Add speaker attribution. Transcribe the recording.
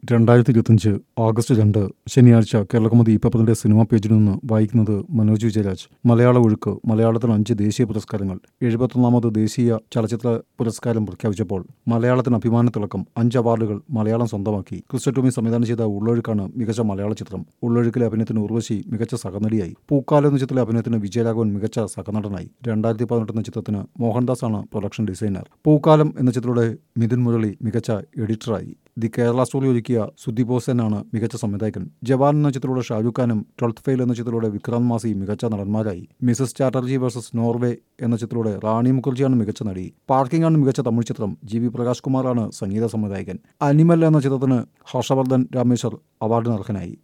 Speaker 1: രണ്ടായിരത്തി ഇരുപത്തിയഞ്ച് ഓഗസ്റ്റ് രണ്ട് ശനിയാഴ്ച കേരളകൗമുദി പേപ്പറിന്റെ സിനിമാ പേജിൽ നിന്ന് വായിക്കുന്നത് മനോജ് വിജയരാജ് മലയാള ഒഴുക്ക് മലയാളത്തിന് അഞ്ച് ദേശീയ പുരസ്കാരങ്ങൾ എഴുപത്തൊന്നാമത് ദേശീയ ചലച്ചിത്ര പുരസ്കാരം പ്രഖ്യാപിച്ചപ്പോൾ മലയാളത്തിന് അഭിമാനത്തിളക്കം അഞ്ച് അവാർഡുകൾ മലയാളം സ്വന്തമാക്കി ക്രിസ്റ്റോമി സംവിധാനം ചെയ്ത ഉള്ളൊഴുക്കാണ് മികച്ച മലയാള ചിത്രം ഉള്ളൊഴുക്കിലെ അഭിനയത്തിന് ഉർവശി മികച്ച സഹനടിയായി പൂക്കാലം എന്ന ചിത്രത്തിലെ അഭിനയത്തിന് വിജയരാഘവൻ മികച്ച സഹനടനായി രണ്ടായിരത്തി പതിനെട്ട് എന്ന ചിത്രത്തിന് മോഹൻദാസ് ആണ് പ്രൊഡക്ഷൻ ഡിസൈനർ പൂക്കാലം എന്ന ചിത്രത്തിലൂടെ മിഥുൻ മുരളി മികച്ച എഡിറ്ററായി ദി കേരള സ്റ്റോറി ഒരുക്കിയ സുദീപ് ബോസനാണ് മികച്ച സംവിധായകൻ ജവാൻ എന്ന ചിത്രത്തിലൂടെ ഷാരൂഖ് ഖാനും ട്വൽത്ത് ഫെയിൽ എന്ന ചിത്രത്തിലൂടെ വിക്രാന്ത് മാസി മികച്ച നടന്മാരായി മിസസ് ചാറ്റർജി വേഴ്സസ് നോർവേ എന്ന ചിത്രത്തിലൂടെ റാണി മുഖർജിയാണ് മികച്ച നടി പാർക്കിംഗ് ആണ് മികച്ച തമിഴ് ചിത്രം ജി വി പ്രകാശ് കുമാറാണ് സംഗീത സംവിധായകൻ അനിമൽ എന്ന ചിത്രത്തിന് ഹർഷവർദ്ധൻ രാമേശ്വർ അവാർഡിന് അർഹനായി